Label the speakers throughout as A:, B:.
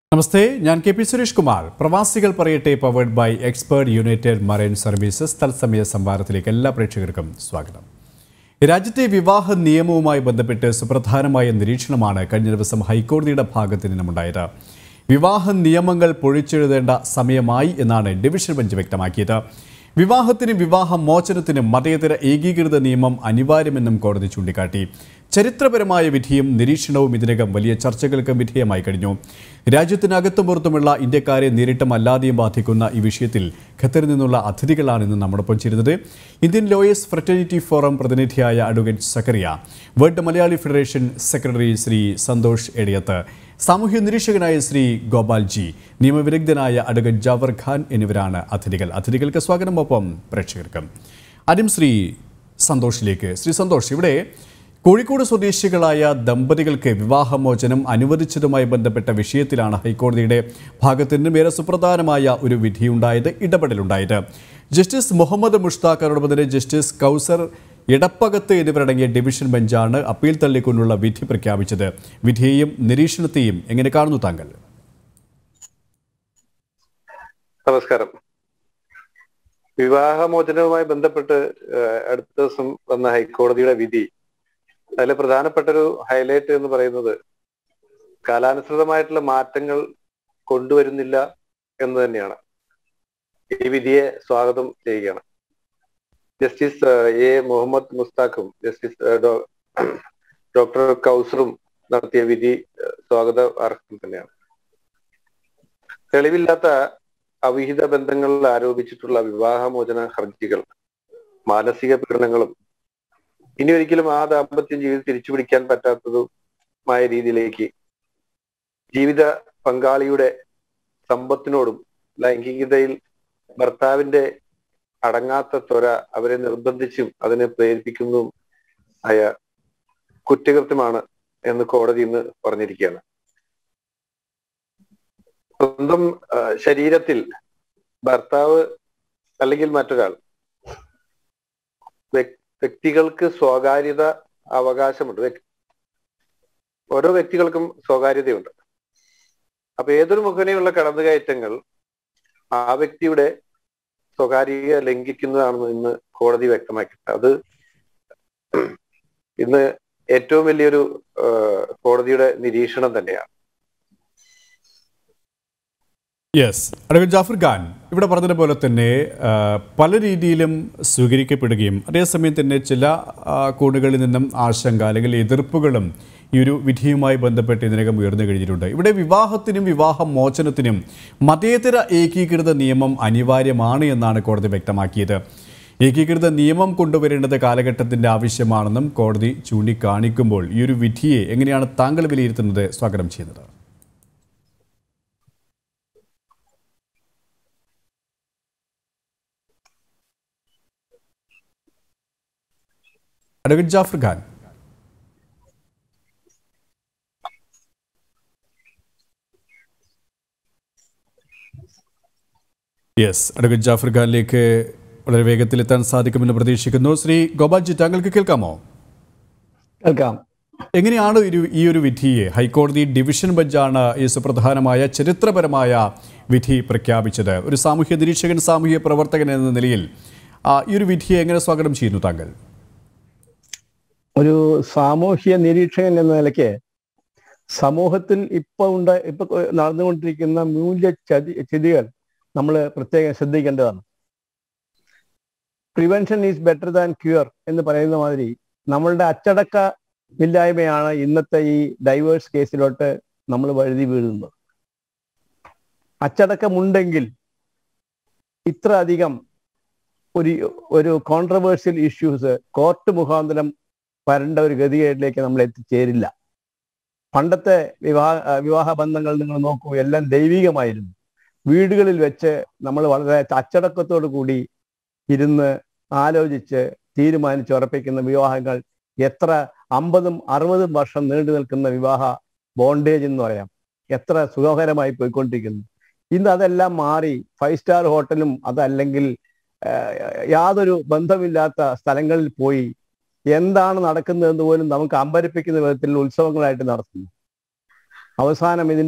A: നമസ്തേ ഞാൻ K P Suresh Kumar പ്രവാസികൾ പറയട്ടെ powered by expert United Marine Services തത്സമയ സംവാദത്തിലേക്ക് എല്ലാ പ്രേക്ഷകർക്കും സ്വാഗതം രാജ്യത്തെ വിവാഹ നിയമവുമായി ബന്ധപ്പെട്ട് സുപ്രധാനമായ നിരീക്ഷണമാണ് കഴിഞ്ഞ ദിവസം ഹൈക്കോടതിയുടെ ഭാഗത്ത് നിന്നുമുണ്ടായത് വിവാഹ നിയമങ്ങൾ പൊഴിച്ചെഴുതേണ്ട സമയമായി എന്നാണ് ഡിവിഷൻ ബെഞ്ച് വ്യക്തമാക്കിയത് വിവാഹത്തിനും വിവാഹ മോചനത്തിനും മതേതര ഏകീകൃത നിയമം അനിവാര്യമെന്നും കോടതി ചൂണ്ടിക്കാട്ടി ചരിത്രപരമായ വിധിയും നിരീക്ഷണവും ഇതിനകം വലിയ ചർച്ചകൾക്ക് വിധേയമായി കഴിഞ്ഞു രാജ്യത്തിനകത്തും പുറത്തുമുള്ള ഇന്ത്യക്കാരെ നേരിട്ടും അല്ലാതെയും ബാധിക്കുന്ന ഈ വിഷയത്തിൽ ഖത്തറിൽ നിന്നുള്ള അതിഥികളാണ് ഇന്ന് നമ്മോടൊപ്പം ചേരുന്നത് ഇന്ത്യൻ ലോയേഴ്സ് ഫ്രറ്റേണിറ്റി ഫോറം പ്രതിനിധിയായ advocate Zakaria World Malayali Federation secretary Shri Santhosh Ediyath സാമൂഹ്യ നിരീക്ഷകനായ ശ്രീ ഗോപാൽജി നിയമവിദഗ്ധനായ അഡ്വക്കേറ്റ് ജാവർ ഖാൻ എന്നിവരാണ് അതിഥികൾ അതിഥികൾക്ക് സ്വാഗതം ഒപ്പം പ്രേക്ഷകർക്കും ആദ്യം ശ്രീ സന്തോഷിലേക്ക് ശ്രീ സന്തോഷ് ഇവിടെ കോഴിക്കോട് സ്വദേശികളായ ദമ്പതികൾക്ക് വിവാഹമോചനം അനുവദിച്ചതുമായി ബന്ധപ്പെട്ട വിഷയത്തിലാണ് ഹൈക്കോടതിയുടെ ഭാഗത്തു നിന്നും ഏറെ സുപ്രധാനമായ ഒരു വിധിയുണ്ടായത് ഇടപെടലുണ്ടായത് ജസ്റ്റിസ് മുഹമ്മദ് മുഷ്താഖ് ജസ്റ്റിസ് കൗസർ ഇടപ്പകത്ത് എന്നിവരടങ്ങിയ ഡിവിഷൻ ബെഞ്ചാണ് അപ്പീൽ തള്ളിക്കൊണ്ടുള്ള വിധി പ്രഖ്യാപിച്ചത് വിധിയെയും നിരീക്ഷണത്തെയും എങ്ങനെ കാണുന്നു താങ്കൾ
B: നമസ്കാരം വിവാഹമോചനവുമായി ബന്ധപ്പെട്ട് ഏഹ്, അടുത്ത ദിവസം വന്ന ഹൈക്കോടതിയുടെ വിധി അതിലെ പ്രധാനപ്പെട്ട ഒരു ഹൈലൈറ്റ് എന്ന് പറയുന്നത് കാലാനുസൃതമായിട്ടുള്ള മാറ്റങ്ങൾ കൊണ്ടുവരുന്നില്ല എന്ന് തന്നെയാണ് ഈ വിധിയെ സ്വാഗതം ചെയ്യുകയാണ് ജസ്റ്റിസ് ഏഹ്, എ മുഹമ്മദ് മുസ്താഖും ജസ്റ്റിസ് ഏഹ്, ഡോ- ഡോക്ടർ കൗസറും നടത്തിയ വിധി ഏഹ്, സ്വാഗത അർഹം തന്നെയാണ് തെളിവില്ലാത്ത അവിഹിത ബന്ധങ്ങളിൽ ആരോപിച്ചിട്ടുള്ള വിവാഹമോചന ഹർജികൾ മാനസിക പീഡനങ്ങളും ഇനി ഒരിക്കലും ആ ദാമ്പത്യം ജീവിതം തിരിച്ചു പിടിക്കാൻ പറ്റാത്തതുമായ രീതിയിലേക്ക് ജീവിത പങ്കാളിയുടെ സമ്പത്തിനോടും ലൈംഗികതയിൽ ഭർത്താവിന്റെ അടങ്ങാത്ത ത്വര അവരെ നിർബന്ധിച്ചും അതിനെ പ്രേരിപ്പിക്കുന്നതും ആയ കുറ്റകൃത്യമാണ് എന്ന് കോടതി ഇന്ന് പറഞ്ഞിരിക്കുകയാണ് സ്വന്തം ആ, ശരീരത്തിൽ ഭർത്താവ് അല്ലെങ്കിൽ മറ്റൊരാൾ വ്യക്- വ്യക്തികൾക്ക് സ്വകാര്യത അവകാശമുണ്ട് വ്യക്- ഓരോ വ്യക്തികൾക്കും സ്വകാര്യതയുണ്ട് അപ്പൊ ഏതൊരു മുഖേനയുള്ള കടന്നുകയറ്റങ്ങൾ ആ വ്യക്തിയുടെ സ്വകാര്യത ലംഘിക്കുന്നതാണെന്ന് ഇന്ന് കോടതി വ്യക്തമാക്കി അത് ഇന്ന് ഏറ്റവും വലിയൊരു ആ, കോടതിയുടെ നിരീക്ഷണം തന്നെയാണ്
A: യെസ് അഡ്വക്കേറ്റ് ജാഫർ ഖാൻ ഇവിടെ പറഞ്ഞതുപോലെ തന്നെ ആ, പല രീതിയിലും സ്വീകരിക്കപ്പെടുകയും അതേസമയം തന്നെ ചില ആ, കോണുകളിൽ നിന്നും ആശങ്ക അല്ലെങ്കിൽ എതിർപ്പുകളും ഈ ഒരു വിധിയുമായി ബന്ധപ്പെട്ട് ഇതിനകം ഉയർന്നു കഴിഞ്ഞിട്ടുണ്ട് ഇവിടെ വിവാഹത്തിനും വിവാഹ മോചനത്തിനും മതേതര ഏകീകൃത നിയമം അനിവാര്യമാണ് എന്നാണ് കോടതി വ്യക്തമാക്കിയത് ഏകീകൃത നിയമം കൊണ്ടുവരേണ്ടത് കാലഘട്ടത്തിന്റെ ആവശ്യമാണെന്നും കോടതി ചൂണ്ടിക്കാണിക്കുമ്പോൾ ഈ ഒരു വിധിയെ എങ്ങനെയാണ് താങ്കൾ വിലയിരുത്തുന്നത് സ്വാഗതം ചെയ്യുന്നത് advocate Jafar Khan yes advocate Jafar ഖാനിലേക്ക് വളരെ വേഗത്തിൽ എത്താൻ സാധിക്കുമെന്ന് പ്രതീക്ഷിക്കുന്നു ശ്രീ ഗോപാൽജി താങ്കൾക്ക് കേൾക്കാമോ
C: കേൾക്കാം
A: എങ്ങനെയാണ് ഒരു ഈ ഒരു വിധിയെ ഹൈക്കോടതി ഡിവിഷൻ ബെഞ്ചാണ് ഈ സുപ്രധാനമായ ചരിത്രപരമായ വിധി പ്രഖ്യാപിച്ചത് ഒരു സാമൂഹ്യ നിരീക്ഷകൻ സാമൂഹ്യ പ്രവർത്തകൻ എന്ന നിലയിൽ ആ, ഈ ഒരു വിധിയെ എങ്ങനെ സ്വാഗതം ചെയ്യുന്നു താങ്കൾ
C: ഒരു സാമൂഹ്യ നിരീക്ഷകൻ എന്ന നിലയ്ക്ക് സമൂഹത്തിൽ ഇപ്പൊ ഉണ്ട് ഇപ്പൊ നടന്നുകൊണ്ടിരിക്കുന്ന മൂല്യ ചതി ചിതികൾ നമ്മൾ പ്രത്യേകം ശ്രദ്ധിക്കേണ്ടതാണ് prevention is better than cure എന്ന് പറയുന്ന മാതിരി നമ്മളുടെ അച്ചടക്ക ഇല്ലായ്മയാണ് ഇന്നത്തെ ഈ ഡൈവേഴ്സ് കേസിലോട്ട് നമ്മൾ വഴുതി വീഴുന്നത് അച്ചടക്കമുണ്ടെങ്കിൽ ഇത്ര അധികം ഒരു ഒരു കോൺട്രവേഴ്സ്യൽ ഇഷ്യൂസ് കോർട്ട് മുഖാന്തരം വരേണ്ട ഒരു ഗതികേടിലേക്ക് നമ്മൾ എത്തിച്ചേരില്ല പണ്ടത്തെ വിവാഹ ആ, വിവാഹ ബന്ധങ്ങൾ നിങ്ങൾ നോക്കൂ എല്ലാം ദൈവികമായിരുന്നു വീടുകളിൽ വെച്ച് നമ്മൾ വളരെ അച്ചടക്കത്തോടു കൂടി ഇരുന്ന് ആലോചിച്ച് തീരുമാനിച്ച് ഉറപ്പിക്കുന്ന വിവാഹങ്ങൾ എത്ര അമ്പതും അറുപതും വർഷം നീണ്ടു നിൽക്കുന്ന വിവാഹ ബോണ്ടേജ് എന്ന് പറയാം എത്ര സുഖകരമായി പോയിക്കൊണ്ടിരിക്കുന്നു ഇന്ന് അതെല്ലാം മാറി ഫൈവ് സ്റ്റാർ ഹോട്ടലും അതല്ലെങ്കിൽ ആ, യാതൊരു ബന്ധമില്ലാത്ത സ്ഥലങ്ങളിൽ പോയി എന്താണ് നടക്കുന്നതെന്ന് പോലും നമുക്ക് അമ്പരിപ്പിക്കുന്ന വിധത്തിൽ ഉത്സവങ്ങളായിട്ട് നടത്തുന്നു അവസാനം ഇതിന്റെ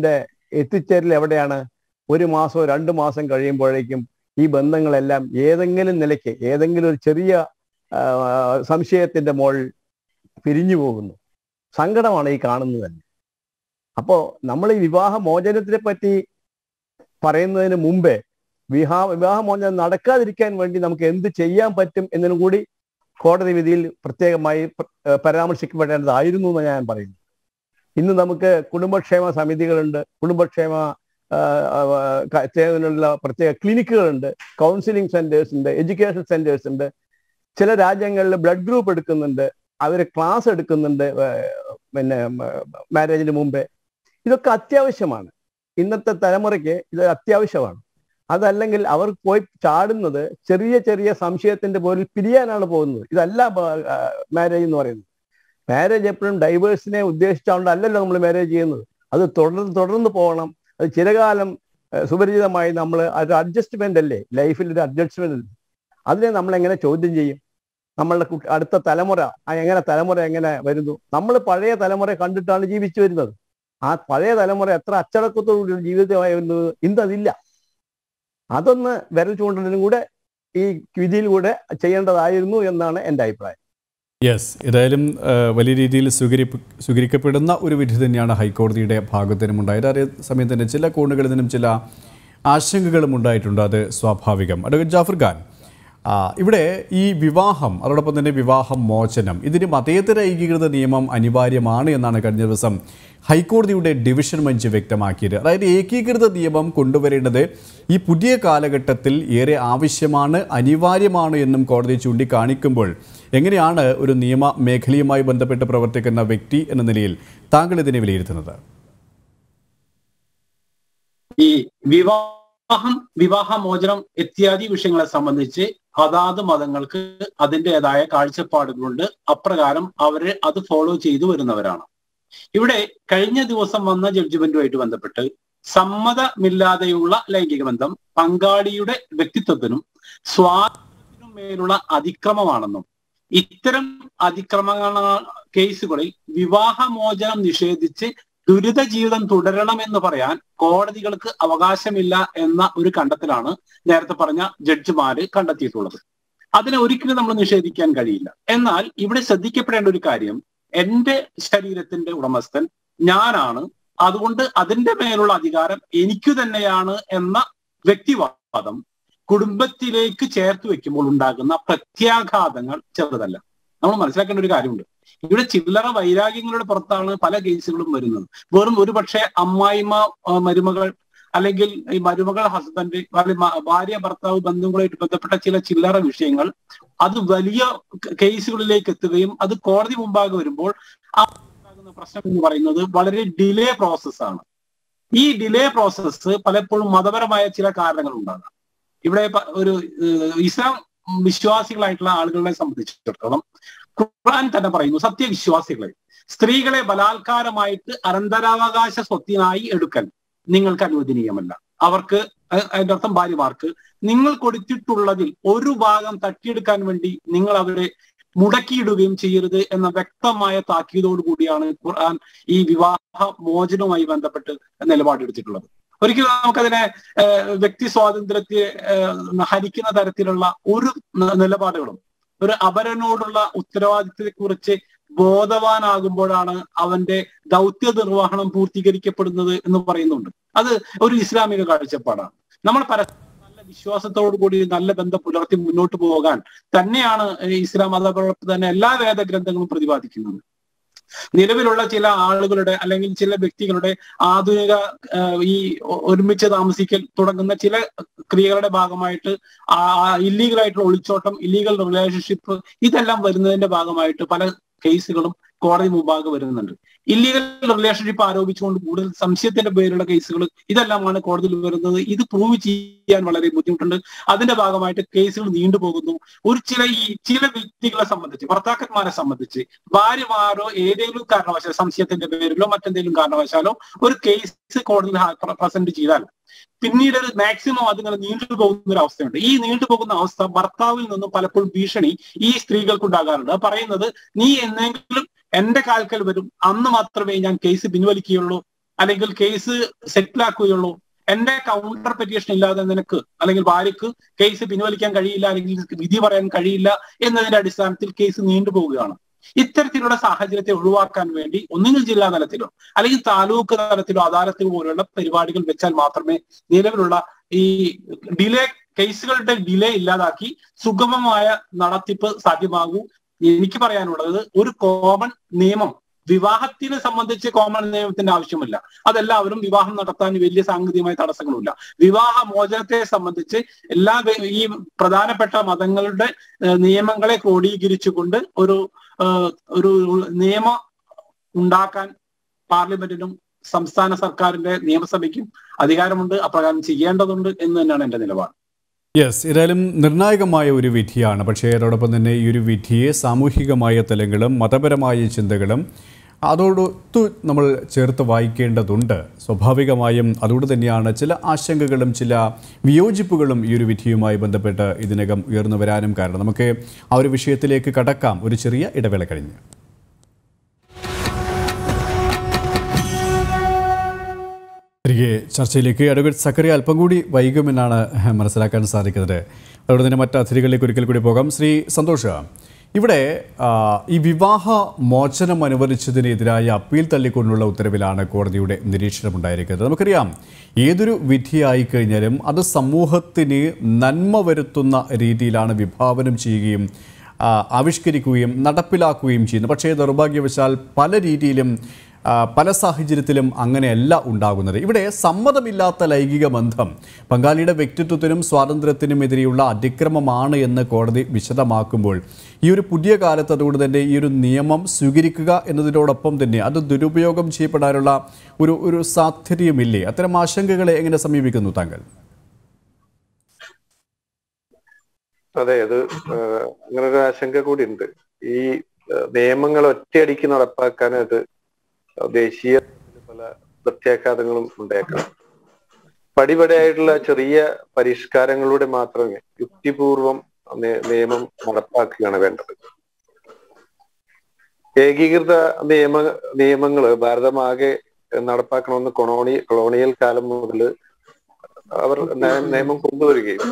C: എത്തിച്ചേരൽ എവിടെയാണ് ഒരു മാസമോ രണ്ട് മാസം കഴിയുമ്പോഴേക്കും ഈ ബന്ധങ്ങളെല്ലാം ഏതെങ്കിലും നിലയ്ക്ക് ഏതെങ്കിലും ഒരു ചെറിയ ആ, സംശയത്തിന്റെ മുകളിൽ പിരിഞ്ഞു പോകുന്നു സങ്കടമാണ് ഈ കാണുന്നത് തന്നെ അപ്പോ നമ്മൾ ഈ വിവാഹ മോചനത്തിനെ പറ്റി പറയുന്നതിന് മുമ്പേ വിവാഹ വിവാഹമോചനം നടക്കാതിരിക്കാൻ വേണ്ടി നമുക്ക് എന്ത് ചെയ്യാൻ പറ്റും എന്നതിനും കൂടി കോടതി വിധിയിൽ പ്രത്യേകമായി പ്ര- ഏർ പരാമർശിക്കപ്പെടേണ്ടതായിരുന്നു എന്ന് ഞാൻ പറയുന്നു ഇന്ന് നമുക്ക് കുടുംബക്ഷേമ സമിതികളുണ്ട് കുടുംബക്ഷേമ ആ, ആ, ക- ചെയ്യുന്നതിനുള്ള പ്രത്യേക ക്ലിനിക്കുകളുണ്ട് കൗൺസിലിംഗ് സെന്റേഴ്സ് ഉണ്ട് എഡ്യൂക്കേഷൻ സെന്റേഴ്സ് ഉണ്ട് ചില രാജ്യങ്ങളിൽ ബ്ലഡ് ഗ്രൂപ്പ് എടുക്കുന്നുണ്ട് അവർ ക്ലാസ് എടുക്കുന്നുണ്ട് ഏർ പിന്നെ മാരേജിന് മുമ്പേ ഇതൊക്കെ അത്യാവശ്യമാണ് ഇന്നത്തെ തലമുറയ്ക്ക് ഇത് അത്യാവശ്യമാണ് അതല്ലെങ്കിൽ അവർ പോയി ചാടുന്നത് ചെറിയ ചെറിയ സംശയത്തിന്റെ പേരിൽ പിരിയാനാണ് പോകുന്നത് ഇതല്ല മാരേജ് എന്ന് പറയുന്നത് മാരേജ് എപ്പോഴും ഡൈവേഴ്സിനെ ഉദ്ദേശിച്ചുകൊണ്ട് അല്ലല്ലോ നമ്മൾ മാരേജ് ചെയ്യുന്നത് അത് തുടർന്ന് തുടർന്ന് പോകണം അത് ചിരകാലം ഏഹ്, സുപരിചിതമായി നമ്മൾ ഒരു അഡ്ജസ്റ്റ്മെന്റ് അല്ലേ ലൈഫിൽ ഒരു അഡ്ജസ്റ്റ്മെന്റ് അല്ലേ അതിനെ നമ്മൾ എങ്ങനെ ചോദ്യം ചെയ്യും നമ്മളുടെ കുട്ടി- അടുത്ത തലമുറ ആ എങ്ങനെ തലമുറ എങ്ങനെ വരുന്നു നമ്മൾ പഴയ തലമുറ കണ്ടിട്ടാണ് ജീവിച്ചു വരുന്നത് ആ പഴയ തലമുറ എത്ര അച്ചടക്കത്തോടുകൂടി ജീവിതമായിരുന്നു ഇന്ന് അതില്ല അതൊന്ന് വിരൽ ചൂണ്ടലിനും കൂടെ ഈ വിധിയിലൂടെ ചെയ്യേണ്ടതായിരുന്നു എന്നാണ് എൻ്റെ അഭിപ്രായം
A: യെസ് ഏതായാലും ആ, വലിയ രീതിയിൽ സ്വീകരിപ്പ് സ്വീകരിക്കപ്പെടുന്ന ഒരു വിധി തന്നെയാണ് ഹൈക്കോടതിയുടെ ഭാഗത്തു നിന്നും ഉണ്ടായത് അതേ സമയം തന്നെ ചില കോണുകളിൽ നിന്നും ചില ആശങ്കകളും ഉണ്ടായിട്ടുണ്ട് അത് സ്വാഭാവികം അഡ്വക്കേറ്റ് ജാഫർ ഖാൻ ആ, ഇവിടെ ഈ വിവാഹം അതോടൊപ്പം തന്നെ വിവാഹം മോചനം ഇതിന് മതേതര ഏകീകൃത നിയമം അനിവാര്യമാണ് എന്നാണ് കഴിഞ്ഞ ദിവസം ഹൈക്കോടതിയുടെ ഡിവിഷൻ ബെഞ്ച് വ്യക്തമാക്കിയത് അതായത് ഏകീകൃത നിയമം കൊണ്ടുവരേണ്ടത് ഈ പുതിയ കാലഘട്ടത്തിൽ ഏറെ ആവശ്യമാണ് അനിവാര്യമാണ് എന്നും കോടതി ചൂണ്ടിക്കാണിക്കുമ്പോൾ എങ്ങനെയാണ് ഒരു നിയമ മേഖലയുമായി ബന്ധപ്പെട്ട് പ്രവർത്തിക്കുന്ന വ്യക്തി എന്ന നിലയിൽ താങ്കൾ ഇതിനെ വിലയിരുത്തുന്നത്
D: ഈ വിവാഹം വിവാഹ മോചനം ഇത്യാദി വിഷയങ്ങളെ സംബന്ധിച്ച് അതാത് മതങ്ങൾക്ക് അതിൻ്റെതായ കാഴ്ചപ്പാടുകളുണ്ട് അപ്രകാരം അവര് അത് ഫോളോ ചെയ്തു വരുന്നവരാണ് ഇവിടെ കഴിഞ്ഞ ദിവസം വന്ന ജഡ്ജ്മെന്റുമായിട്ട് ബന്ധപ്പെട്ട് സമ്മതമില്ലാതെയുള്ള ലൈംഗിക ബന്ധം പങ്കാളിയുടെ വ്യക്തിത്വത്തിനും സ്വാതന്ത്ര്യത്തിനും മേലുള്ള അതിക്രമമാണെന്നും ഇത്തരം അതിക്രമങ്ങള കേസുകളിൽ വിവാഹമോചനം നിഷേധിച്ച് ദുരിത ജീവിതം തുടരണമെന്ന് പറയാൻ കോടതികൾക്ക് അവകാശമില്ല എന്ന ഒരു കണ്ടെത്തലാണ് നേരത്തെ പറഞ്ഞ ജഡ്ജിമാര് കണ്ടെത്തിയിട്ടുള്ളത് അതിനെ ഒരിക്കലും നമ്മൾ നിഷേധിക്കാൻ കഴിയില്ല എന്നാൽ ഇവിടെ ശ്രദ്ധിക്കപ്പെടേണ്ട ഒരു കാര്യം എന്റെ ശരീരത്തിന്റെ ഉടമസ്ഥൻ ഞാനാണ് അതുകൊണ്ട് അതിന്റെ മേലുള്ള അധികാരം എനിക്കു തന്നെയാണ് എന്ന വ്യക്തിവാദം കുടുംബത്തിലേക്ക് ചേർത്ത് വെക്കുമ്പോൾ ഉണ്ടാകുന്ന പ്രത്യാഘാതങ്ങൾ ചെറുതല്ല നമ്മൾ മനസ്സിലാക്കേണ്ട ഒരു കാര്യമുണ്ട് ഇവിടെ ചില്ലറ വൈരാഗ്യങ്ങളുടെ പുറത്താണ് പല കേസുകളും വരുന്നത് വെറും ഒരു പക്ഷേ അമ്മായിമ്മ ആ, മരുമകൾ അല്ലെങ്കിൽ ഈ മരുമകൾ ഹസ്ബൻഡ് അല്ലെങ്കിൽ മ- ഭാര്യ ഭർത്താവ് ബന്ധുക്കളുമായിട്ട് ബന്ധപ്പെട്ട ചില ചില്ലറ വിഷയങ്ങൾ അത് വലിയ ക- കേസുകളിലേക്ക് എത്തുകയും അത് കോടതി മുമ്പാകെ വരുമ്പോൾ ആ ഉണ്ടാകുന്ന പ്രശ്നം എന്ന് പറയുന്നത് വളരെ ഡിലേ പ്രോസസ്സാണ് ഈ ഡിലേ പ്രോസസ്സ് പലപ്പോഴും മതപരമായ ചില കാരണങ്ങൾ ഉണ്ടാകാം ഇവിടെ പ- ഒരു ഏഹ്, ഇസ്ലാം വിശ്വാസികളായിട്ടുള്ള ആളുകളെ സംബന്ധിച്ചിടത്തോളം ഖുർആൻ തന്നെ പറയുന്നു സത്യവിശ്വാസികളെ സ്ത്രീകളെ ബലാത്കാരമായിട്ട് അനന്തരാവകാശ സ്വത്തിനായി എടുക്കൽ നിങ്ങൾക്ക് അനുവദനീയമല്ല അവർക്ക് അ- അതിന്റെ അർത്ഥം ഭാര്യമാർക്ക് നിങ്ങൾ കൊടുത്തിട്ടുള്ളതിൽ ഒരു ഭാഗം തട്ടിയെടുക്കാൻ വേണ്ടി നിങ്ങൾ അവരെ മുടക്കിയിടുകയും ചെയ്യരുത് എന്ന വ്യക്തമായ താക്കീതോടു കൂടിയാണ് ഖുർആൻ ഈ വിവാഹ മോചനവുമായി ബന്ധപ്പെട്ട് നിലപാടെടുത്തിട്ടുള്ളത് ഒരിക്കലും നമുക്കതിനെ ഏഹ്, വ്യക്തി സ്വാതന്ത്ര്യത്തെ ഏഹ്, ഹരിക്കുന്ന തരത്തിലുള്ള ഒരു ന- നിലപാടുകളും ഒരു അപരനോടുള്ള ഉത്തരവാദിത്തത്തെ കുറിച്ച് ബോധവാനാകുമ്പോഴാണ് അവന്റെ ദൗത്യ നിർവഹണം പൂർത്തീകരിക്കപ്പെടുന്നത് എന്ന് പറയുന്നുണ്ട് അത് ഒരു ഇസ്ലാമിക കാഴ്ചപ്പാടാണ് നമ്മൾ പരസ്പരം നല്ല വിശ്വാസത്തോടു കൂടി നല്ല ബന്ധം പുലർത്തി മുന്നോട്ട് പോകാൻ തന്നെയാണ് ഈ ഇസ്ലാം മതപ്രവർത്തനം തന്നെ എല്ലാ വേദഗ്രന്ഥങ്ങളും പ്രതിപാദിക്കുന്നത് നിലവിലുള്ള ചില ആളുകളുടെ അല്ലെങ്കിൽ ചില വ്യക്തികളുടെ ആധുനിക ആഹ്, ഈ ഒ- ഒരുമിച്ച് താമസിക്കൽ തുടങ്ങുന്ന ചില ക്രിയകളുടെ ഭാഗമായിട്ട് ഇല്ലീഗൽ ആയിട്ടുള്ള ഒളിച്ചോട്ടം ഇല്ലീഗൽ റിലേഷൻഷിപ്പ് ഇതെല്ലാം വരുന്നതിന്റെ ഭാഗമായിട്ട് പല കേസുകളും കോടതി മുമ്പാകെ വരുന്നുണ്ട് ഇല്ലീഗൽ റിലേഷൻഷിപ്പ് ആരോപിച്ചുകൊണ്ട് കൂടുതൽ സംശയത്തിന്റെ പേരിലുള്ള കേസുകൾ ഇതെല്ലാമാണ് കോടതിയിൽ വരുന്നത് ഇത് പ്രൂവ് ചെയ്യാൻ വളരെ ബുദ്ധിമുട്ടുണ്ട് അതിന്റെ ഭാഗമായിട്ട് കേസുകൾ നീണ്ടുപോകുന്നു ഒരു ചില ഈ ചില വ്യക്തികളെ സംബന്ധിച്ച് ഭർത്താക്കന്മാരെ സംബന്ധിച്ച് ഭാര്യമാരോ ഏതെങ്കിലും കാരണവശാലോ സംശയത്തിന്റെ പേരിലോ മറ്റെന്തെങ്കിലും കാരണവശാലോ ഒരു കേസ് കോടതിയിൽ പ്രസന്റ് ചെയ്താൽ പിന്നീട് ഒരു മാക്സിമം അതിങ്ങനെ നീണ്ടുപോകുന്ന ഒരു അവസ്ഥയുണ്ട് ഈ നീണ്ടുപോകുന്ന അവസ്ഥ ഭർത്താവിൽ നിന്നും പലപ്പോഴും ഭീഷണി ഈ സ്ത്രീകൾക്ക് ഉണ്ടാകാറുണ്ട് അത് പറയുന്നത് നീ എന്നെങ്കിലും എന്റെ കാൽക്കൽ വരും അന്ന് മാത്രമേ ഞാൻ കേസ് പിൻവലിക്കുകയുള്ളൂ അല്ലെങ്കിൽ കേസ് സെറ്റിലാക്കുകയുള്ളൂ എന്റെ കൗണ്ടർ പെറ്റീഷൻ ഇല്ലാതെ നിനക്ക് അല്ലെങ്കിൽ ഭാര്യക്ക് കേസ് പിൻവലിക്കാൻ കഴിയില്ല അല്ലെങ്കിൽ വിധി പറയാൻ കഴിയില്ല എന്നതിന്റെ അടിസ്ഥാനത്തിൽ കേസ് നീണ്ടുപോവുകയാണ് ഇത്തരത്തിലുള്ള സാഹചര്യത്തെ ഒഴിവാക്കാൻ വേണ്ടി ഒന്നുകിൽ ജില്ലാ തലത്തിലോ അല്ലെങ്കിൽ താലൂക്ക് തലത്തിലോ അദാലത്ത് പോലുള്ള പരിപാടികൾ വെച്ചാൽ മാത്രമേ നിലവിലുള്ള ഈ ഡിലേ കേസുകളുടെ ഡിലേ ഇല്ലാതാക്കി സുഗമമായ നടത്തിപ്പ് സാധ്യമാകൂ എനിക്ക് പറയാനുള്ളത് ഒരു കോമൺ നിയമം വിവാഹത്തിനെ സംബന്ധിച്ച് കോമൺ നിയമത്തിന്റെ ആവശ്യമില്ല അതെല്ലാവരും വിവാഹം നടത്താൻ വലിയ സാങ്കേതികമായ തടസ്സങ്ങളുമില്ല വിവാഹ മോചനത്തെ സംബന്ധിച്ച് എല്ലാ വെ- ഈ പ്രധാനപ്പെട്ട മതങ്ങളുടെ ഏഹ്, നിയമങ്ങളെ ക്രോഡീകരിച്ചുകൊണ്ട് ഒരു ഏഹ്, ഒരു നിയമം ഉണ്ടാക്കാൻ പാർലമെന്റിനും സംസ്ഥാന സർക്കാരിന്റെ നിയമസഭയ്ക്കും അധികാരമുണ്ട് അപ്രകാരം ചെയ്യേണ്ടതുണ്ട് എന്ന് തന്നെയാണ് എന്റെ നിലപാട്
A: യെസ് ഏതായാലും നിർണായകമായ ഒരു വിധിയാണ് പക്ഷേ അതോടൊപ്പം തന്നെ ഈ ഒരു വിധിയെ സാമൂഹികമായ തലങ്ങളും മതപരമായ ചിന്തകളും അതോടൊത്തു നമ്മൾ ചേർത്ത് വായിക്കേണ്ടതുണ്ട് സ്വാഭാവികമായും അതുകൊണ്ട് തന്നെയാണ് ചില ആശങ്കകളും ചില വിയോജിപ്പുകളും ഈ ഒരു വിധിയുമായി ബന്ധപ്പെട്ട് ഇതിനകം ഉയർന്നു വരാനും കാരണം നമുക്ക് ആ ഒരു വിഷയത്തിലേക്ക് കടക്കാം ഒരു ചെറിയ ഇടവേള കഴിഞ്ഞ് തിരികെ ചർച്ചയിലേക്ക് അഡ്വക്കേറ്റ് സക്കറിയ അല്പം കൂടി വൈകുമെന്നാണ് മനസ്സിലാക്കാൻ സാധിക്കുന്നത് അതുകൊണ്ട് തന്നെ മറ്റ് അതിഥികളിലേക്ക് ഒരിക്കൽ കൂടി പോകാം ശ്രീ സന്തോഷ് ഇവിടെ ആ, ഈ വിവാഹ മോചനം അനുവദിച്ചതിനെതിരായ അപ്പീൽ തള്ളിക്കൊണ്ടുള്ള ഉത്തരവിലാണ് കോടതിയുടെ നിരീക്ഷണമുണ്ടായിരിക്കുന്നത് നമുക്കറിയാം ഏതൊരു വിധിയായി കഴിഞ്ഞാലും അത് സമൂഹത്തിന് നന്മ വരുത്തുന്ന രീതിയിലാണ് വിഭാവനം ചെയ്യുകയും ആ, ആവിഷ്കരിക്കുകയും നടപ്പിലാക്കുകയും ചെയ്യുന്നു പക്ഷേ ദൗർഭാഗ്യവശാൽ പല രീതിയിലും ആ, പല സാഹചര്യത്തിലും അങ്ങനെയല്ല ഉണ്ടാകുന്നത് ഇവിടെ സമ്മതമില്ലാത്ത ലൈംഗിക ബന്ധം പങ്കാളിയുടെ വ്യക്തിത്വത്തിനും സ്വാതന്ത്ര്യത്തിനും എതിരെയുള്ള അതിക്രമമാണ് എന്ന് കോടതി വിശദമാക്കുമ്പോൾ ഈ ഒരു പുതിയ കാലത്ത് അതുകൊണ്ട് തന്നെ ഈ ഒരു നിയമം സ്വീകരിക്കുക എന്നതിനോടൊപ്പം തന്നെ അത് ദുരുപയോഗം ചെയ്യപ്പെടാനുള്ള ഒരു ഒരു സാധ്യതയുമില്ലേ അത്തരം ആശങ്കകളെ എങ്ങനെ സമീപിക്കുന്നു താങ്കൾ
B: അതെ അത് ഏഹ്, അങ്ങനെ ഒരു ആശങ്ക കൂടി ഉണ്ട് ഈ ഏഹ്, നിയമങ്ങൾ ഒറ്റയടിക്ക് നടപ്പാക്കാനായിട്ട് ദേശീയ തലത്തിൽ പല പ്രത്യാഘാതങ്ങളും ഉണ്ടായേക്കാം പടിപടിയായിട്ടുള്ള ചെറിയ പരിഷ്കാരങ്ങളിലൂടെ മാത്രമേ യുക്തിപൂർവം നി- നിയമം നടപ്പാക്കുകയാണ് വേണ്ടത് ഏകീകൃത നിയമ നിയമങ്ങള് ഭാരതമാകെ നടപ്പാക്കണമെന്ന് കൊളോണി കൊളോണിയൽ കാലം മുതൽ അവർ നയ- നിയമം കൊണ്ടുവരികയും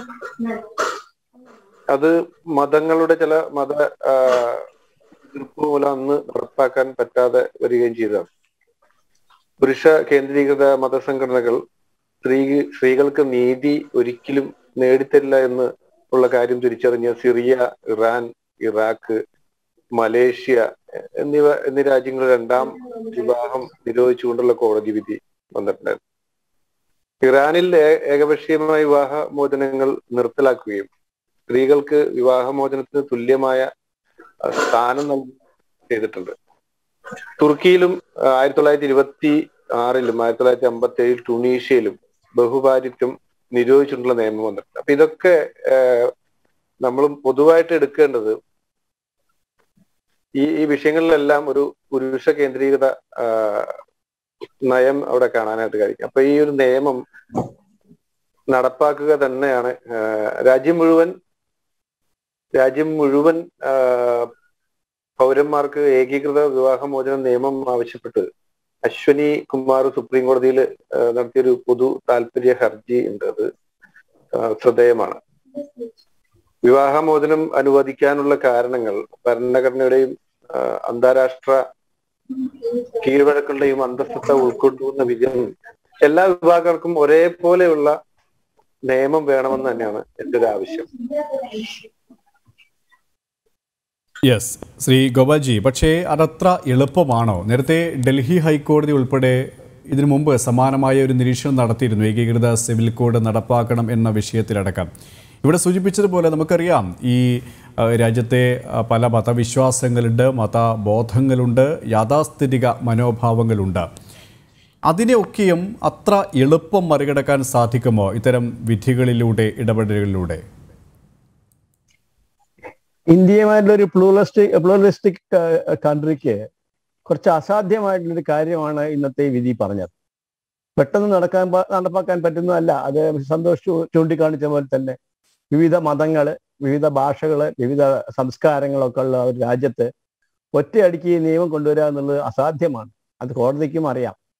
B: അത് മതങ്ങളുടെ ചില മത ആ, എതിർപ്പ് മൂലം അന്ന് നടപ്പാക്കാൻ പറ്റാതെ വരികയും ചെയ്തതാണ് പുരുഷ കേന്ദ്രീകൃത മതസംഘടനകൾ സ്ത്രീ സ്ത്രീകൾക്ക് നീതി ഒരിക്കലും നേടിത്തരില്ല എന്ന് ഉള്ള കാര്യം തിരിച്ചറിഞ്ഞ സിറിയ ഇറാൻ ഇറാഖ് മലേഷ്യ എന്നിവ എന്നീ രാജ്യങ്ങൾ രണ്ടാം വിവാഹം നിരോധിച്ചുകൊണ്ടുള്ള കോടതി വിധി വന്നിട്ടുണ്ടായിരുന്നു ഇറാനിൽ ഏ- ഏകപക്ഷീയമായ വിവാഹ മോചനങ്ങൾ നിർത്തലാക്കുകയും സ്ത്രീകൾക്ക് വിവാഹമോചനത്തിന് തുല്യമായ അഹ്, സ്ഥാനം നൽകി ചെയ്തിട്ടുണ്ട് തുർക്കിയിലും ആഹ്, ആയിരത്തി തൊള്ളായിരത്തി ഇരുപത്തി ആറിലും ആയിരത്തി തൊള്ളായിരത്തി അമ്പത്തി ഏഴിൽ ടുണീഷ്യയിലും ബഹുഭാരിത്വം നിരോധിച്ചിട്ടുള്ള നിയമം വന്നിട്ടുണ്ട് അപ്പൊ ഇതൊക്കെ നമ്മൾ പൊതുവായിട്ട് എടുക്കേണ്ടത് ഈ ഈ വിഷയങ്ങളിലെല്ലാം ഒരു പുരുഷ കേന്ദ്രീകൃത ആഹ്, നയം അവിടെ കാണാനായിട്ട് കഴിയും അപ്പൊ ഈ ഒരു നിയമം നടപ്പാക്കുക തന്നെയാണ് ആഹ്, രാജ്യം മുഴുവൻ രാജ്യം മുഴുവൻ ആഹ്, പൗരന്മാർക്ക് ഏകീകൃത വിവാഹമോചന നിയമം ആവശ്യപ്പെട്ട് അശ്വനി കുമാർ സുപ്രീം കോടതിയിൽ നടത്തിയൊരു പൊതു താല്പര്യ ഹർജി ഉണ്ട് അത് ആഹ്, ശ്രദ്ധേയമാണ് വിവാഹമോചനം അനുവദിക്കാനുള്ള കാരണങ്ങൾ ഭരണഘടനയുടെയും ആഹ്, അന്താരാഷ്ട്ര കീഴ്വഴക്കളുടെയും അന്തസ്ഥത ഉൾക്കൊണ്ടുവന്ന വിജയം എല്ലാ വിഭാഗങ്ങൾക്കും ഒരേപോലെയുള്ള നിയമം വേണമെന്ന് തന്നെയാണ് എന്റെ ഒരു ആവശ്യം
A: യെസ് ശ്രീ ഗോപാൽജി പക്ഷേ അതത്ര എളുപ്പമാണോ നേരത്തെ ഡൽഹി ഹൈക്കോടതി ഉൾപ്പെടെ ഇതിനു മുമ്പ് സമാനമായ ഒരു നിരീക്ഷണം നടത്തിയിരുന്നു ഏകീകൃത സിവിൽ കോഡ് നടപ്പാക്കണം എന്ന വിഷയത്തിലടക്കം ഇവിടെ സൂചിപ്പിച്ചതുപോലെ നമുക്കറിയാം ഈ ആ, രാജ്യത്തെ ആ, പല മതവിശ്വാസങ്ങളുണ്ട് മതബോധങ്ങളുണ്ട് യാഥാസ്ഥിതിക മനോഭാവങ്ങളുണ്ട് അതിനെയൊക്കെയും അത്ര എളുപ്പം മറികടക്കാൻ സാധിക്കുമോ ഇത്തരം വിധികളിലൂടെ ഇടപെടലുകളിലൂടെ
C: ഇന്ത്യയുമായിട്ടുള്ള ഒരു പ്ലൂറലിസ്റ്റിക് പ്ലൂറലിസ്റ്റിക് കൺട്രിക്ക് കുറച്ച് അസാധ്യമായിട്ടുള്ളൊരു കാര്യമാണ് ഇന്നത്തെ ഈ വിധി പറഞ്ഞത് പെട്ടെന്ന് നടക്കാൻ പ- നടപ്പാക്കാൻ പറ്റുന്നതല്ല അത് സന്തോഷ് ചൂ- ചൂണ്ടിക്കാണിച്ച പോലെ തന്നെ വിവിധ മതങ്ങള് വിവിധ ഭാഷകള് വിവിധ സംസ്കാരങ്ങളൊക്കെ ഉള്ള ഒരു രാജ്യത്ത് ഒറ്റയടിക്ക് ഈ നിയമം കൊണ്ടുവരിക എന്നുള്ളത് അസാധ്യമാണ് അത് കോടതിക്കും അറിയാം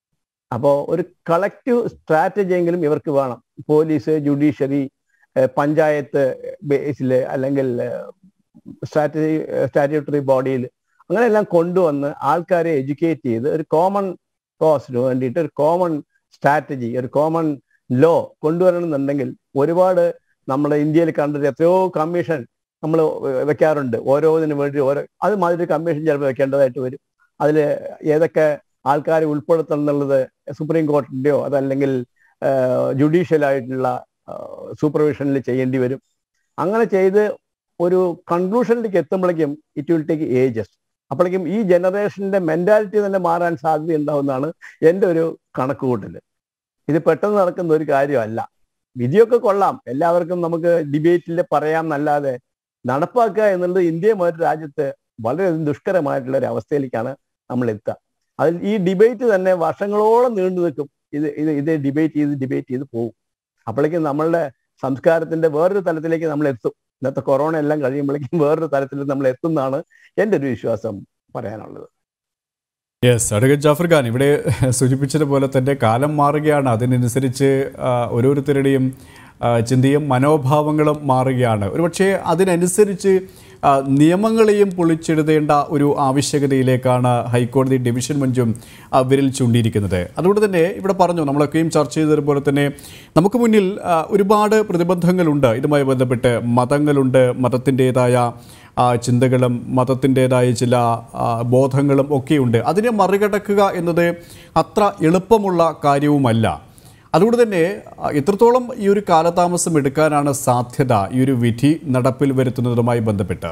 C: അപ്പോൾ ഒരു കളക്റ്റീവ് സ്ട്രാറ്റജി എങ്കിലും ഇവർക്ക് വേണം പോലീസ് ജുഡീഷ്യറി പഞ്ചായത്ത് ബേസിൽ അല്ലെങ്കിൽ സ്ട്രാറ്റജി സ്റ്റാറ്റ്യൂട്ടറി ബോഡിയിൽ അങ്ങനെയെല്ലാം കൊണ്ടുവന്ന് ആൾക്കാരെ എഡ്യൂക്കേറ്റ് ചെയ്ത് ഒരു കോമൺ കോസിന് വേണ്ടിയിട്ട് ഒരു കോമൺ സ്ട്രാറ്റജി ഒരു കോമൺ ലോ കൊണ്ടുവരണമെന്നുണ്ടെങ്കിൽ ഒരുപാട് നമ്മുടെ ഇന്ത്യയിൽ കണ്ടിട്ട് എത്രയോ കമ്മീഷൻ നമ്മൾ വെക്കാറുണ്ട് ഓരോന്നിനു വേണ്ടി ഓരോ അത് മാതിരി കമ്മീഷൻ ചിലപ്പോൾ വെക്കേണ്ടതായിട്ട് വരും അതിൽ ഏതൊക്കെ ആൾക്കാരെ ഉൾപ്പെടുത്തണം എന്നുള്ളത് സുപ്രീം കോടതിൻ്റെയോ അതല്ലെങ്കിൽ ജുഡീഷ്യൽ ആയിട്ടുള്ള സൂപ്പർവിഷനിൽ ചെയ്യേണ്ടി വരും അങ്ങനെ ചെയ്ത് ഒരു കൺക്ലൂഷനിലേക്ക് എത്തുമ്പോഴേക്കും ഇറ്റ് വിൽ ടേക്ക് ഏജസ് അപ്പോഴേക്കും ഈ ജനറേഷന്റെ മെന്റാലിറ്റി തന്നെ മാറാൻ സാധ്യത ഉണ്ടാവുന്നതാണ് എൻ്റെ ഒരു കണക്കുകൂട്ടൽ ഇത് പെട്ടെന്ന് നടക്കുന്ന ഒരു കാര്യമല്ല വിധിയൊക്കെ കൊള്ളാം എല്ലാവർക്കും നമുക്ക് ഡിബേറ്റിൽ പറയാം എന്നല്ലാതെ നടപ്പാക്കുക എന്നുള്ളത് ഇന്ത്യ ഒരു രാജ്യത്ത് വളരെ ദുഷ്കരമായിട്ടുള്ള ഒരു അവസ്ഥയിലേക്കാണ് നമ്മൾ എത്തുക അതിൽ ഈ ഡിബേറ്റ് തന്നെ വർഷങ്ങളോളം നീണ്ടു നിൽക്കും ഇത് ഇത് ഇത് ഡിബേറ്റ് ചെയ്ത് ഡിബേറ്റ് ചെയ്ത് പോകും അപ്പോഴേക്കും നമ്മളുടെ സംസ്കാരത്തിന്റെ വേറൊരു തലത്തിലേക്ക് നമ്മൾ എത്തും ഇന്നത്തെ കൊറോണ എല്ലാം കഴിയുമ്പോഴേക്കും വേറൊരു തലത്തിൽ നമ്മൾ എത്തുന്നതാണ് എൻ്റെ ഒരു വിശ്വാസം പറയാനുള്ളത്
A: യെസ് അഡ്വക്കേറ്റ് ജാഫർ ഖാൻ ഇവിടെ സൂചിപ്പിച്ചതുപോലെ തന്നെ കാലം മാറുകയാണ് അതിനനുസരിച്ച് ആ, ഓരോരുത്തരുടെയും ആ, ചിന്തയും മനോഭാവങ്ങളും മാറുകയാണ് ഒരുപക്ഷെ അതിനനുസരിച്ച് ആ, നിയമങ്ങളെയും പൊളിച്ചെഴുതേണ്ട ഒരു ആവശ്യകതയിലേക്കാണ് ഹൈക്കോടതി ഡിവിഷൻ ബെഞ്ചും ആ, വിരൽ ചൂണ്ടിയിരിക്കുന്നത് അതുകൊണ്ട് തന്നെ ഇവിടെ പറഞ്ഞു നമ്മളൊക്കെയും ചർച്ച ചെയ്തതുപോലെ തന്നെ നമുക്ക് മുന്നിൽ ആ, ഒരുപാട് പ്രതിബന്ധങ്ങളുണ്ട് ഇതുമായി ബന്ധപ്പെട്ട് മതങ്ങളുണ്ട് മതത്തിൻ്റെതായ ആ, ചിന്തകളും മതത്തിൻ്റെതായ ചില ആ, ബോധങ്ങളും ഒക്കെയുണ്ട് അതിനെ മറികടക്കുക എന്നത് അത്ര എളുപ്പമുള്ള കാര്യവുമല്ല അതുകൊണ്ട് തന്നെ ആ, എത്രത്തോളം ഈ ഒരു കാലതാമസം എടുക്കാനാണ് സാധ്യത ഈ ഒരു വിധി നടപ്പിൽ വരുത്തുന്നതുമായി ബന്ധപ്പെട്ട്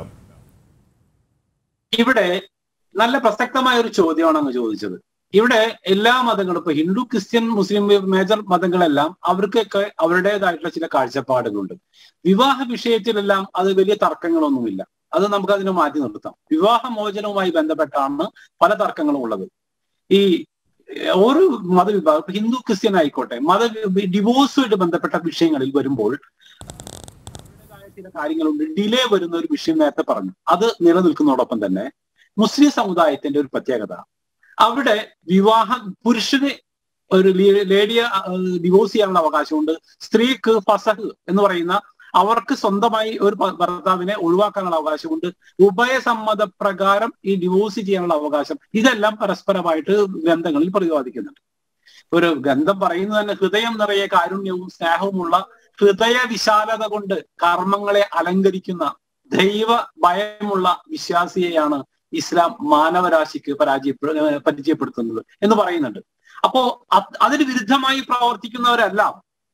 D: ഇവിടെ നല്ല പ്രസക്തമായ ഒരു ചോദ്യമാണ് അങ്ങ് ചോദിച്ചത് ഇവിടെ എല്ലാ മതങ്ങളും ഇപ്പൊ ഹിന്ദു ക്രിസ്ത്യൻ മുസ്ലിം മേജർ മതങ്ങളെല്ലാം അവർക്കൊക്കെ അവരുടേതായിട്ടുള്ള ചില കാഴ്ചപ്പാടുകളുണ്ട് വിവാഹ വിഷയത്തിലെല്ലാം അത് വലിയ തർക്കങ്ങളൊന്നുമില്ല അത് നമുക്ക് അതിനെ മാറ്റി നിർത്താം വിവാഹ മോചനവുമായി ബന്ധപ്പെട്ടാണ് പല തർക്കങ്ങളും ഉള്ളത് ഈ ഏഹ്, ഓരോ മതവിഭാഗം ഇപ്പൊ ഹിന്ദു ക്രിസ്ത്യൻ ആയിക്കോട്ടെ മത ഡിവോഴ്സുമായിട്ട് ബന്ധപ്പെട്ട വിഷയങ്ങളിൽ വരുമ്പോൾ അവരുടേതായ ചില കാര്യങ്ങളുണ്ട് ഡിലേ വരുന്ന ഒരു വിഷയം നേരത്തെ പറഞ്ഞു അത് നിലനിൽക്കുന്നതോടൊപ്പം തന്നെ മുസ്ലിം സമുദായത്തിന്റെ ഒരു പ്രത്യേകത അവിടെ വിവാഹ പുരുഷന് ഒരു ലേ- ലേഡിയെ ഡിവോഴ്സ് ചെയ്യാനുള്ള അവകാശമുണ്ട് സ്ത്രീക്ക് ഫസഹ് എന്ന് പറയുന്ന അവർക്ക് സ്വന്തമായി ഒരു ഭ- ഭർത്താവിനെ ഒഴിവാക്കാനുള്ള അവകാശമുണ്ട് ഉഭയസമ്മത പ്രകാരം ഈ ഡിവോഴ്സ് ചെയ്യാനുള്ള അവകാശം ഇതെല്ലാം പരസ്പരമായിട്ട് ഗ്രന്ഥങ്ങളിൽ പ്രതിപാദിക്കുന്നുണ്ട് ഒരു ഗ്രന്ഥം പറയുന്നത് തന്നെ ഹൃദയം നിറയെ കാരുണ്യവും സ്നേഹവുമുള്ള ഹൃദയ വിശാലത കൊണ്ട് കർമ്മങ്ങളെ അലങ്കരിക്കുന്ന ദൈവ ഭയമുള്ള വിശ്വാസിയെയാണ് ഇസ്ലാം മാനവരാശിക്ക് പരാജയപ്പെ ഏഹ് പരിചയപ്പെടുത്തുന്നത് എന്ന് പറയുന്നുണ്ട് അപ്പോ അത് അതിന് വിരുദ്ധമായി പ്രവർത്തിക്കുന്നവരെല്ലാം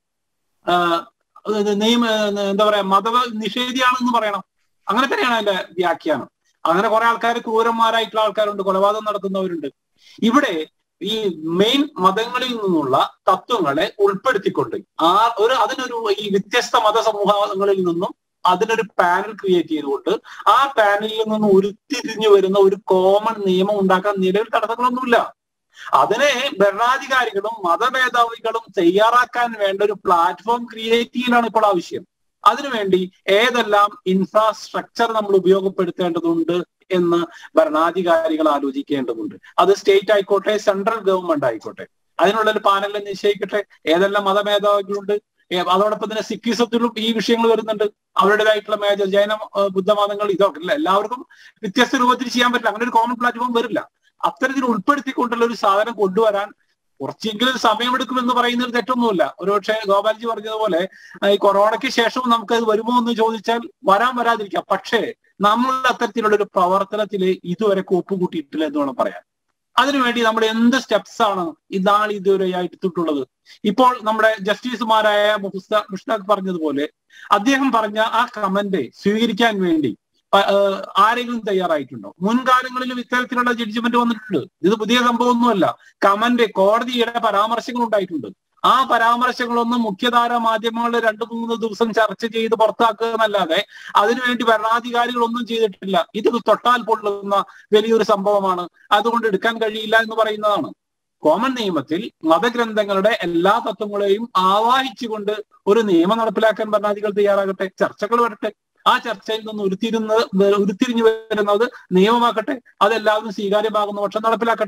D: ആഹ് ഇത് നിയമ എന്താ പറയാ മത നിഷേധിയാണെന്ന് പറയണം അങ്ങനെ തന്നെയാണ് അതിന്റെ വ്യാഖ്യാനം അങ്ങനെ കുറെ ആൾക്കാർ ക്രൂരന്മാരായിട്ടുള്ള ആൾക്കാരുണ്ട് കൊലപാതകം നടത്തുന്നവരുണ്ട് ഇവിടെ ഈ മെയിൻ മതങ്ങളിൽ നിന്നുള്ള തത്വങ്ങളെ ഉൾപ്പെടുത്തിക്കൊണ്ട് ആ ഒരു അതിനൊരു ഈ വ്യത്യസ്ത മതസമൂഹങ്ങളിൽ നിന്നും അതിനൊരു പാനൽ ക്രിയേറ്റ് ചെയ്തുകൊണ്ട് ആ പാനലിൽ നിന്ന് ഉരുത്തിരിഞ്ഞു വരുന്ന ഒരു കോമൺ നിയമം ഉണ്ടാക്കാൻ നിലവിൽ തടസ്സങ്ങളൊന്നുമില്ല അതിനെ ഭരണാധികാരികളും മതമേധാവികളും തയ്യാറാക്കാൻ വേണ്ട ഒരു പ്ലാറ്റ്ഫോം ക്രിയേറ്റ് ചെയ്യലാണ് ഇപ്പോൾ ആവശ്യം അതിനുവേണ്ടി ഏതെല്ലാം ഇൻഫ്രാസ്ട്രക്ചർ നമ്മൾ ഉപയോഗപ്പെടുത്തേണ്ടതുണ്ട് എന്ന് ഭരണാധികാരികൾ ആലോചിക്കേണ്ടതുണ്ട് അത് സ്റ്റേറ്റ് ആയിക്കോട്ടെ സെൻട്രൽ ഗവൺമെന്റ് ആയിക്കോട്ടെ അതിനുള്ള ഒരു പാനലിനെ നിശ്ചയിക്കട്ടെ ഏതെല്ലാം മതമേധാവികളുണ്ട് ഏ- അതോടൊപ്പം തന്നെ സിക്കിസത്തിലും ഈ വിഷയങ്ങൾ വരുന്നുണ്ട് അവരുടേതായിട്ടുള്ള മേജർ ജൈന ഏഹ് ബുദ്ധമതങ്ങൾ ഇതൊക്കെ ഇല്ല എല്ലാവർക്കും വ്യത്യസ്ത രൂപത്തിൽ ചെയ്യാൻ പറ്റില്ല അങ്ങനെ ഒരു കോമൺ പ്ലാറ്റ്ഫോം വരില്ല അത്തരത്തിൽ ഉൾപ്പെടുത്തിക്കൊണ്ടുള്ള ഒരു സാധനം കൊണ്ടുവരാൻ കുറച്ചെങ്കിലും സമയമെടുക്കുമെന്ന് പറയുന്നതിൽ തെറ്റൊന്നുമില്ല ഒരുപക്ഷെ ഗോപാൽജി പറഞ്ഞതുപോലെ ആ, ഈ കൊറോണയ്ക്ക് ശേഷവും നമുക്ക് അത് വരുമോ എന്ന് ചോദിച്ചാൽ വരാൻ വരാതിരിക്കാം പക്ഷേ നമ്മൾ അത്തരത്തിലുള്ള ഒരു പ്രവർത്തനത്തിൽ ഇതുവരെ കൂട്ടുകൂട്ടിയിട്ടില്ല എന്ന് വേണം പറയാൻ അതിനുവേണ്ടി നമ്മൾ എന്ത് സ്റ്റെപ്സ് ആണ് ഇതാണ് ഇതുവരെ എടുത്തിട്ടുള്ളത് ഇപ്പോൾ നമ്മുടെ ജസ്റ്റിസുമാരായ മുസ്ത- മുഷ്താഖ് പറഞ്ഞതുപോലെ അദ്ദേഹം പറഞ്ഞ ആ കമന്റ് സ്വീകരിക്കാൻ വേണ്ടി പ- ഏഹ് ആരെങ്കിലും തയ്യാറായിട്ടുണ്ടോ മുൻകാലങ്ങളിലും ഇത്തരത്തിലുള്ള ജഡ്ജ്മെന്റ് വന്നിട്ടുണ്ട് ഇത് പുതിയ സംഭവമൊന്നുമല്ല കമന്റ് കോടതിയുടെ പരാമർശങ്ങൾ ഉണ്ടായിട്ടുണ്ട് ആ പരാമർശങ്ങളൊന്നും മുഖ്യധാര മാധ്യമങ്ങൾ രണ്ടു മൂന്ന് ദിവസം ചർച്ച ചെയ്ത് പുറത്താക്കുക എന്നല്ലാതെ അതിനുവേണ്ടി ഭരണാധികാരികളൊന്നും ചെയ്തിട്ടില്ല ഇത് തൊട്ടാൽ പൊള്ളുന്ന വലിയൊരു സംഭവമാണ് അതുകൊണ്ട് എടുക്കാൻ കഴിയില്ല എന്ന് പറയുന്നതാണ് കോമൺ നിയമത്തിൽ മതഗ്രന്ഥങ്ങളുടെ എല്ലാ തത്വങ്ങളെയും ആവാഹിച്ചുകൊണ്ട് ഒരു നിയമം നടപ്പിലാക്കാൻ ഭരണാധികാരികൾ തയ്യാറാകട്ടെ ചർച്ചകൾ വരട്ടെ ആ ചർച്ചയിൽ നിന്ന് ഉരുത്തിരുന്നത് ഉരുത്തിരിഞ്ഞു വരുന്നത് നിയമമാക്കട്ടെ അതെല്ലാവരും സ്വീകാര്യമാകുന്ന പക്ഷം നടപ്പിലാക്കട്ടെ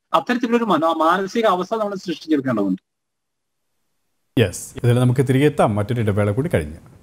D: അത്തരത്തിലൊരു മനോ മാനസിക അവസ്ഥ നമ്മൾ സൃഷ്ടിച്ചെടുക്കേണ്ടതുണ്ട്
A: യെസ് ഇതിൽ നമുക്ക് തിരികെ എത്താം മറ്റൊരു ഇടവേള കൂടി കഴിഞ്ഞ്